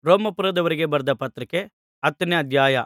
ರೋಮಾಪುರದವರಿಗೆ ಬರೆದ ಪತ್ರಿಕೆ ಹತ್ತನೇ ಅಧ್ಯಾಯ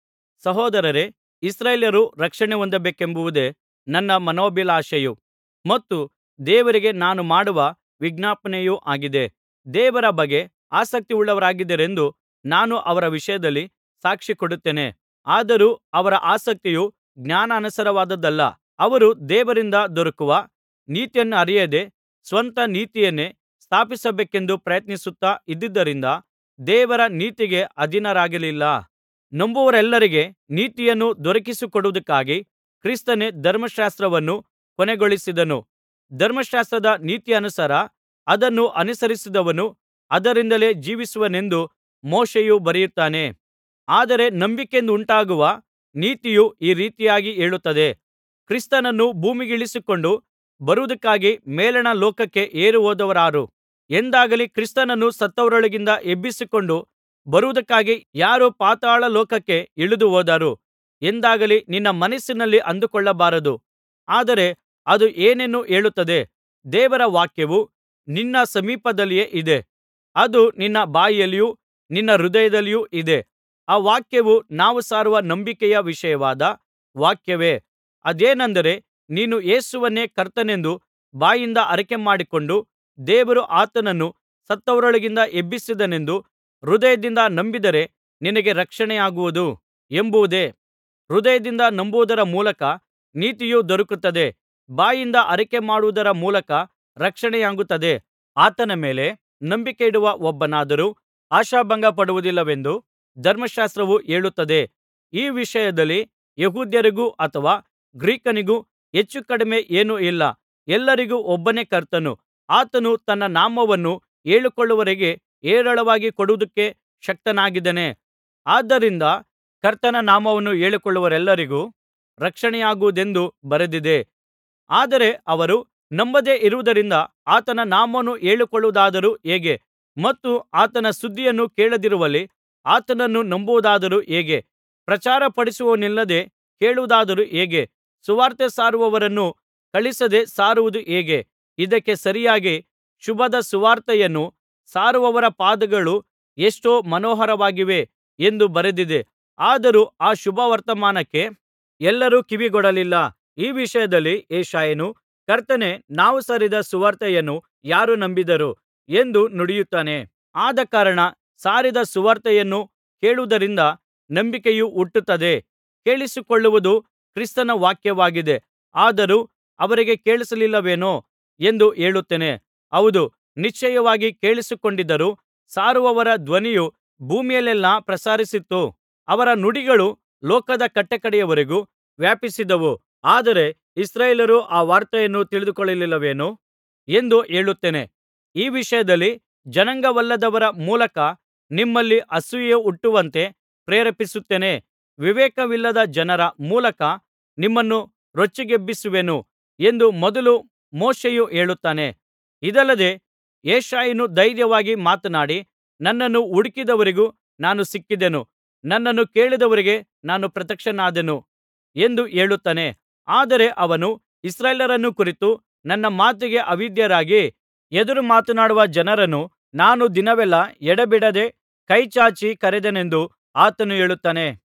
ಸಹೋದರರೇ ಇಸ್ರಾಯೇಲ್ಯರು ರಕ್ಷಣೆ ಹೊಂದಬೇಕೆಂಬುದೇ ನನ್ನ ಮನೋಭಿಲಾಷೆಯೂ ಮತ್ತು ದೇವರಿಗೆ ನಾನು ಮಾಡುವ ವಿಜ್ಞಾಪನೆಯೂ ಆಗಿದೆ ದೇವರ ಬಗ್ಗೆ ಆಸಕ್ತಿಯುಳ್ಳವರಾಗಿದ್ದಾರೆಂದು ನಾನು ಅವರ ವಿಷಯದಲ್ಲಿ ಸಾಕ್ಷಿ ಕೊಡುತ್ತೇನೆ ಆದರೂ ಅವರ ಆಸಕ್ತಿಯು ಜ್ಞಾನಾನುಸಾರವಾದದ್ದಲ್ಲ ಅವರು ದೇವರಿಂದ ದೊರಕುವ ನೀತಿಯನ್ನರಿಯದೆ ಸ್ವಂತ ನೀತಿಯನ್ನೇ ಸ್ಥಾಪಿಸಬೇಕೆಂದು ಪ್ರಯತ್ನಿಸುತ್ತಾ ಇದ್ದುದರಿಂದ ದೇವರ ನೀತಿಗೆ ಅಧೀನರಾಗಲಿಲ್ಲ ನಂಬುವವರೆಲ್ಲರಿಗೆ ನೀತಿಯನ್ನು ದೊರಕಿಸಿಕೊಡುವುದಕ್ಕಾಗಿ ಕ್ರಿಸ್ತನೇ ಧರ್ಮಶಾಸ್ತ್ರವನ್ನು ಕೊನೆಗೊಳಿಸಿದನು ಧರ್ಮಶಾಸ್ತ್ರದ ನೀತಿಯನುಸಾರ ಅದನ್ನು ಅನುಸರಿಸಿದವನು ಅದರಿಂದಲೇ ಜೀವಿಸುವನೆಂದು ಮೋಶೆಯು ಬರೆಯುತ್ತಾನೆ ಆದರೆ ನಂಬಿಕೆಯಿಂದುಂಟಾಗುವ ನೀತಿಯು ಈ ರೀತಿಯಾಗಿ ಹೇಳುತ್ತದೆ ಕ್ರಿಸ್ತನನ್ನು ಭೂಮಿಗಿಳಿಸಿಕೊಂಡು ಬರುವುದಕ್ಕಾಗಿ ಮೇಲಣ ಲೋಕಕ್ಕೆ ಏರಿಹೋದವರಾರು ಎಂದಾಗಲಿ ಕ್ರಿಸ್ತನನ್ನು ಸತ್ತವರೊಳಗಿಂದ ಎಬ್ಬಿಸಿಕೊಂಡು ಬರುವುದಕ್ಕಾಗಿ ಯಾರು ಪಾತಾಳ ಲೋಕಕ್ಕೆ ಇಳಿದು ಹೋದರು ಎಂದಾಗಲಿ ನಿನ್ನ ಮನಸ್ಸಿನಲ್ಲಿ ಅಂದುಕೊಳ್ಳಬಾರದು ಆದರೆ ಅದು ಏನನ್ನು ಹೇಳುತ್ತದೆ ದೇವರ ವಾಕ್ಯವು ನಿನ್ನ ಸಮೀಪದಲ್ಲಿಯೇ ಇದೆ ಅದು ನಿನ್ನ ಬಾಯಲ್ಲಿಯೂ ನಿನ್ನ ಹೃದಯದಲ್ಲಿಯೂ ಇದೆ ಆ ವಾಕ್ಯವು ನಾವು ಸಾರುವ ನಂಬಿಕೆಯ ವಿಷಯವಾದ ವಾಕ್ಯವೇ ಅದೇನೆಂದರೆ ನೀನು ಯೇಸುವನ್ನೇ ಕರ್ತನೆಂದು ಬಾಯಿಂದ ಅರಿಕೆಮಾಡಿಕೊಂಡು ದೇವರು ಆತನನ್ನು ಸತ್ತವರೊಳಗಿಂದ ಎಬ್ಬಿಸಿದನೆಂದು ಹೃದಯದಿಂದ ನಂಬಿದರೆ ನಿನಗೆ ರಕ್ಷಣೆಯಾಗುವುದು ಎಂಬುದೇ ಹೃದಯದಿಂದ ನಂಬುವುದರ ಮೂಲಕ ನೀತಿಯು ದೊರಕುತ್ತದೆ ಬಾಯಿಂದ ಅರಿಕೆಮಾಡುವುದರ ಮೂಲಕ ರಕ್ಷಣೆಯಾಗುತ್ತದೆ ಆತನ ಮೇಲೆ ನಂಬಿಕೆಯಿಡುವ ಒಬ್ಬನಾದರೂ ಆಶಾಭಂಗಪಡುವುದಿಲ್ಲವೆಂದು ಧರ್ಮಶಾಸ್ತ್ರವು ಹೇಳುತ್ತದೆ ಈ ವಿಷಯದಲ್ಲಿ ಯೆಹೂದ್ಯರಿಗೂ ಅಥವಾ ಗ್ರೀಕನಿಗೂ ಹೆಚ್ಚುಕಡಿಮೆ ಏನೂ ಇಲ್ಲ ಎಲ್ಲರಿಗೂ ಒಬ್ಬನೇ ಕರ್ತನು ಆತನು ತನ್ನ ನಾಮವನ್ನು ಹೇಳಿಕೊಳ್ಳುವವರಿಗೆ ಹೇರಳವಾಗಿ ಕೊಡುವುದಕ್ಕೆ ಶಕ್ತನಾಗಿದ್ದಾನೆ ಆದ್ದರಿಂದ ಕರ್ತನ ನಾಮವನ್ನು ಹೇಳಿಕೊಳ್ಳುವವರೆಲ್ಲರಿಗೂ ರಕ್ಷಣೆಯಾಗುವುದೆಂದು ಬರೆದಿದೆ ಆದರೆ ಅವರು ನಂಬದೆ ಇರುವುದರಿಂದ ಆತನ ನಾಮವನ್ನು ಹೇಳಿಕೊಳ್ಳುವುದಾದರೂ ಹೇಗೆ ಮತ್ತು ಆತನ ಸುದ್ದಿಯನ್ನು ಕೇಳದಿರುವಲ್ಲಿ ಆತನನ್ನು ನಂಬುವುದಾದರೂ ಹೇಗೆ ಪ್ರಚಾರಪಡಿಸುವವನಿಲ್ಲದೆ ಕೇಳುವುದಾದರೂ ಹೇಗೆ ಸುವಾರ್ತೆ ಸಾರುವವರನ್ನು ಕಳುಹಿಸದೆ ಸಾರುವುದು ಹೇಗೆ ಇದಕ್ಕೆ ಸರಿಯಾಗಿ ಶುಭದ ಸುವಾರ್ತೆಯನ್ನು ಸಾರುವವರ ಪಾದಗಳು ಎಷ್ಟೋ ಮನೋಹರವಾಗಿವೆ ಎಂದು ಬರೆದಿದೆ ಆದರೂ ಆ ಶುಭವರ್ತಮಾನಕ್ಕೆ ಎಲ್ಲರೂ ಕಿವಿಗೊಡಲಿಲ್ಲ ಈ ವಿಷಯದಲ್ಲಿ ಯೆಶಾಯನು ಕರ್ತನೇ ನಾವು ಸಾರಿದ ಸುವಾರ್ತೆಯನ್ನು ಯಾರು ನಂಬಿದರು ಎಂದು ನುಡಿಯುತ್ತಾನೆ ಆದಕಾರಣ ಸಾರಿದ ಸುವಾರ್ತೆಯನ್ನು ಕೇಳುವುದರಿಂದ ನಂಬಿಕೆಯು ಹುಟ್ಟುತ್ತದೆ ಕೇಳಿಸಿಕೊಳ್ಳುವುದು ಕ್ರಿಸ್ತನ ವಾಕ್ಯವಾಗಿದೆ ಆದರೂ ಅವರಿಗೆ ಕೇಳಿಸಲಿಲ್ಲವೇನೋ ಎಂದು ಹೇಳುತ್ತೇನೆ ಹೌದು ನಿಶ್ಚಯವಾಗಿ ಕೇಳಿಸಿಕೊಂಡಿದ್ದರು ಸಾರುವವರ ಧ್ವನಿಯು ಭೂಮಿಯಲ್ಲೆಲ್ಲಾ ಪ್ರಸರಿಸಿತು ಅವರ ನುಡಿಗಳು ಲೋಕದ ಕಟ್ಟಕಡೆಯವರೆಗೂ ವ್ಯಾಪಿಸಿದವು ಆದರೆ ಇಸ್ರಾಯೇಲ್ಯರು ಆ ವಾರ್ತೆಯನ್ನು ತಿಳಿದುಕೊಳ್ಳಲಿಲ್ಲವೇನೋ ಎಂದು ಹೇಳುತ್ತೇನೆ ಈ ವಿಷಯದಲ್ಲಿ ಜನಾಂಗವಲ್ಲದವರ ಮೂಲಕ ನಿಮ್ಮಲ್ಲಿ ಅಸೂಯೆ ಹುಟ್ಟುವಂತೆ ಪ್ರೇರೇಪಿಸುತ್ತೇನೆ ವಿವೇಕವಿಲ್ಲದ ಜನರ ಮೂಲಕ ನಿಮ್ಮನ್ನು ರೊಚ್ಚಿಗೆಬ್ಬಿಸುವೆನು ಎಂದು ಮೊದಲು ಮೋಶೆಯು ಹೇಳುತ್ತಾನೆ ಇದಲ್ಲದೆ ಯೆಶಾಯನು ಧೈರ್ಯವಾಗಿ ಮಾತನಾಡಿ ನನ್ನನ್ನು ಹುಡುಕಿದವರಿಗೂ ನಾನು ಸಿಕ್ಕಿದೆನು ನನ್ನನ್ನು ಕೇಳಿದವರಿಗೆ ನಾನು ಪ್ರತ್ಯಕ್ಷನಾದೆನು ಎಂದು ಹೇಳುತ್ತಾನೆ ಆದರೆ ಅವನು ಇಸ್ರಾಯೇಲ್ಯರನ್ನು ಕುರಿತು ನನ್ನ ಮಾತಿಗೆ ಅವಿಧೇಯರಾಗಿ ಎದುರು ಮಾತನಾಡುವ ಜನರನ್ನು ನಾನು ದಿನವೆಲ್ಲಾ ಎಡೆಬಿಡದೆ ಕೈಚಾಚಿ ಕರೆದೆನೆಂದು ಆತನು ಹೇಳುತ್ತಾನೆ